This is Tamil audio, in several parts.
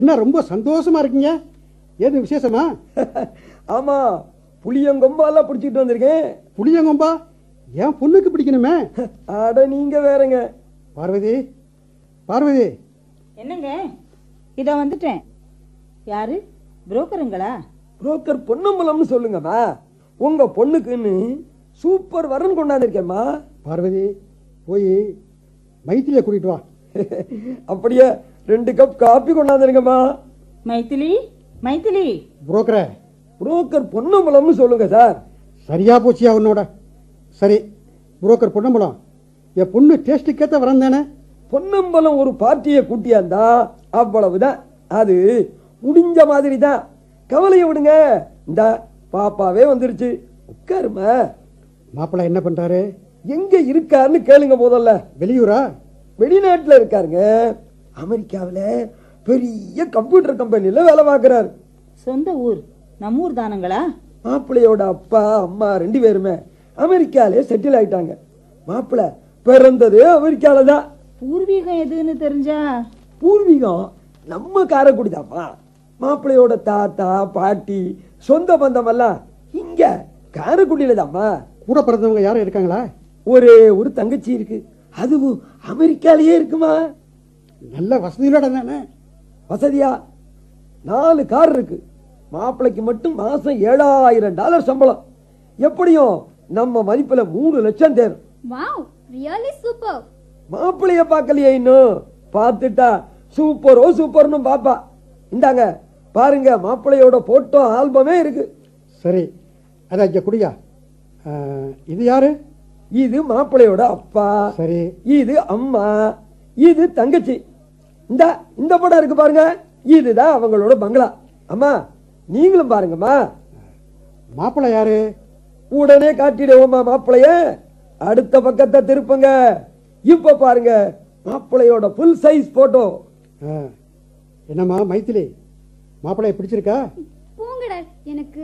என்ன ரொம்ப சந்தோஷமா இருக்கீங்க ஏது விசேஷமா ஆமா புளியங்கொம்பால பிடிச்சிட்டு வந்திருக்கேன் புளியங்கொம்பா என் பொண்ணுக்கு பிடிக்கணுமே அட நீங்க வேறங்க பார்வதி பார்வதி என்னங்க இதோ வந்துட்டேன் யாரு புரோக்கருங்களா புரோக்கர் பொன்னம்பலம்னு சொல்லுங்கம்மா உங்க பொண்ணுக்குன்னு சூப்பர் வரன் கொண்டாந்துருக்கேம்மா பார்வதி போய் மைத்திலியை கூட்டிட்டு வா அப்படியே ரெண்டு கப் காப்பி கொண்டாந்துருங்கம்மா மைத்திலி மைத்திலி புரோக்கரே புரோக்கர் பொன்னம்பலம்னு சொல்லுங்க சார் சரியா போச்சியா உன்னோட சரி புரோக்கர் பொன்னம்பலம் என் பொண்ணு டேஸ்ட்டுக்கேற்ற வரேன் தானே பொன்னம்பலம் ஒரு பார்ட்டியை கூட்டியாந்தா அவ்வளவுதான் அது முடிஞ்ச மாதிரி தான் கவலையை விடுங்க இந்த பாப்பாவே வந்துருச்சு உட்காருமா மாப்பிள்ளை என்ன பண்றாரு எங்க இருக்காருன்னு கேளுங்க முதல்ல வெளியூரா வெளிநாட்டுல இருக்காருங்க அமெரிக்காவுல பெரிய கம்ப்யூட்டர் கம்பெனில வேலை பார்க்கறாரு சொந்த ஊர் நம்ம ஊர் தானுங்களா மாப்பிள்ளையோட அப்பா அம்மா ரெண்டு பேருமே அமெரிக்காலே செட்டில் ஆயிட்டாங்க மாப்பிள்ளை பிறந்ததே அமெரிக்கால தான் பூர்வீகம் எதுன்னு தெரிஞ்சா பூர்வீகம் நம்ம காரைக்குடி தான்ப்பா மாப்பிள்ளையோட தாத்தா பாட்டி சொந்த பந்தம் எல்லாம் இங்க காரைக்குடியில தான்ப்பா கூட பிறந்தவங்க யாரும் இருக்காங்களா ஒரே ஒரு தங்கச்சி இருக்கு அதுவும் அமெரிக்காலயே இருக்குமா நல்ல வசதியோட தானே வசதியா நாலு கார் இருக்கு மாப்பிள்ளைக்கு மட்டும் மாசம் ஏழாயிரம் டாலர் சம்பளம் எப்படியும் நம்ம மதிப்புல மூணு லட்சம் தேரும் வாவ் ரியலி சூப்பர் மாப்பிள்ளைய பார்க்கலையே இன்னும் பார்த்துட்டா சூப்பரோ சூப்பர்னு பாப்பா இந்தாங்க பாருங்க மாப்பிள்ளையோட போட்டோ ஆல்பமே இருக்கு சரி அதான் இங்க குடியா ஆ, இது யாரு இது மாப்பிள்ளையோட அப்பா சரி இது அம்மா இது தங்கச்சி இந்த இந்த படம் இருக்கு பாருங்க இதுதான் அவங்களோட பங்களா அம்மா நீங்களும் பாருங்கம்மா மாப்பிள்ளை யாரு உடனே காட்டிடுவோமா மாப்பிளைய அடுத்த பக்கத்தை திருப்புங்க இப்ப பாருங்க மாப்பிளையோட ஃபுல் சைஸ் போட்டோ ஆ, என்னம்மா மைத்திலி மாப்பிள்ளைய பிடிச்சிருக்கா போங்கடா எனக்கு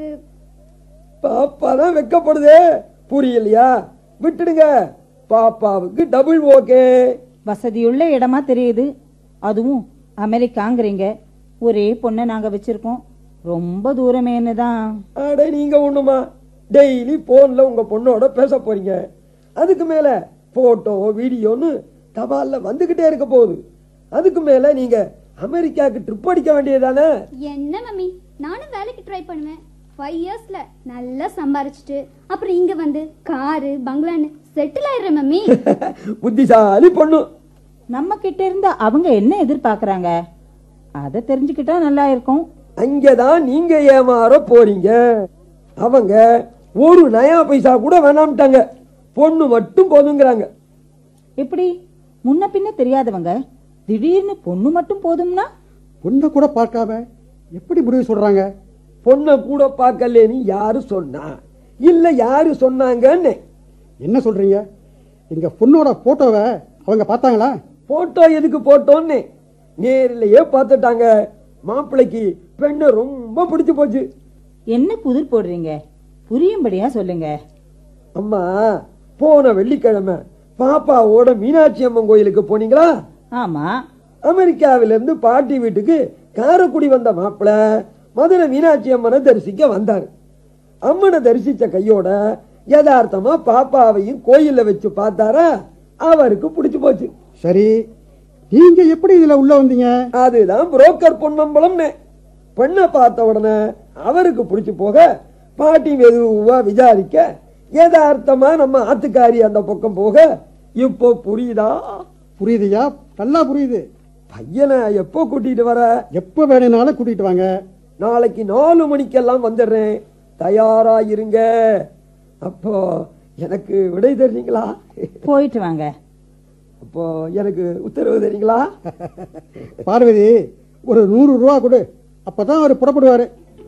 பாப்பா தான் வெக்கப்படுதே புரியலையா விட்டுடுங்க பாப்பாவுக்கு டபுள் ஓகே வசதியுள்ள இடமா தெரியுது அதுவும் அமெரிக்காங்கிறீங்க ஒரே பொண்ணை நாங்க வச்சிருக்கோம் ரொம்ப தூரமேன்னு தான் அட நீங்க ஒண்ணுமா டெய்லி போன்ல உங்க பொண்ணோட பேச போறீங்க அதுக்கு மேல போட்டோ வீடியோன்னு தபால்ல வந்துகிட்டே இருக்க போகுது அதுக்கு மேல நீங்க அமெரிக்காவுக்கு ட்ரிப் அடிக்க வேண்டியதானே என்ன மம்மி நானும் வேலைக்கு ட்ரை பண்ணுவேன் ஃபைவ் இயர்ஸ்ல நல்லா சம்பாரிச்சிட்டு அப்புறம் இங்க வந்து காரு பங்களான்னு செட்டில் ஆயிடுறேன் மம்மி புத்திசாலி பொண்ணு நம்ம கிட்ட இருந்து அவங்க என்ன எதிர்பார்க்கறாங்க அதை தெரிஞ்சுக்கிட்டா நல்லா இருக்கும் அங்கதான் நீங்க ஏமாற போறீங்க அவங்க ஒரு நயா பைசா கூட வேணாம்ட்டாங்க பொண்ணு மட்டும் போதுங்கிறாங்க எப்படி முன்ன பின்ன தெரியாதவங்க திடீர்னு பொண்ணு மட்டும் போதும்னா பொண்ணை கூட பார்க்காம எப்படி முடிவு சொல்றாங்க பொண்ணை கூட பார்க்கலேன்னு யாரு சொன்னா இல்ல யாரு சொன்னாங்கன்னு என்ன சொல்றீங்க எங்க பொண்ணோட போட்டோவை அவங்க பார்த்தாங்களா போட்டோ எதுக்கு போட்டோன்னு நேரிலேயே பார்த்துட்டாங்க மாப்பிள்ளைக்கு பெண்ணை ரொம்ப பிடிச்சு போச்சு என்ன புதிர் போடுறீங்க புரியும்படியா சொல்லுங்க அம்மா போன வெள்ளிக்கிழமை பாப்பாவோட மீனாட்சி அம்மன் கோயிலுக்கு போனீங்களா ஆமா அமெரிக்காவில இருந்து பாட்டி வீட்டுக்கு காரைக்குடி வந்த மாப்பிள மதுரை மீனாட்சி அம்மனை தரிசிக்க வந்தாரு அம்மனை தரிசிச்ச கையோட யதார்த்தமா பாப்பாவையும் கோயில்ல வச்சு பார்த்தாரா அவருக்கு பிடிச்சு போச்சு சரி நீங்க எப்படி இதுல உள்ள வந்தீங்க அதுதான் புரோக்கர் பொன்னம்பலம்னு பெண்ணை பார்த்த உடனே அவருக்கு பிடிச்சு போக பாட்டி மெதுவா விசாரிக்க யதார்த்தமா நம்ம ஆத்துக்காரி அந்த பக்கம் போக இப்போ புரியுதா புரியுதுயா நல்லா புரியுது பையனை எப்போ கூட்டிட்டு வர எப்ப வேணும்னாலும் கூட்டிட்டு வாங்க நாளைக்கு நாலு மணிக்கெல்லாம் வந்துடுறேன் தயாரா இருங்க அப்போ எனக்கு விடை தர்றீங்களா போயிட்டு வாங்க அப்போ எனக்கு உத்தரவு தரீங்களா பார்வதி ஒரு நூறு ரூபா கொடு அப்பதான் அவர் புறப்படுவாரு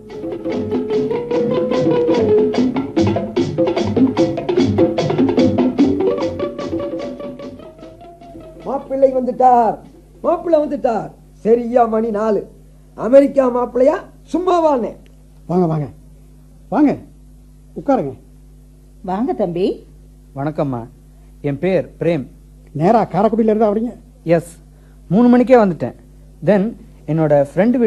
மாப்பிள்ளை வந்துட்டார் மாப்பிள்ளை வந்துட்டார் சரியா மணி நாலு அமெரிக்கா மாப்பிள்ளையா சும்மாவானே வாங்க வாங்க வாங்க உட்காருங்க வாங்க தம்பி வணக்கம்மா என் பேர் பிரேம் நேரா காரைக்குடியில இருந்து அவரீங்க எஸ் மூணு மணிக்கே வந்துட்டேன் தென் என்னோட ஃப்ரெண்டு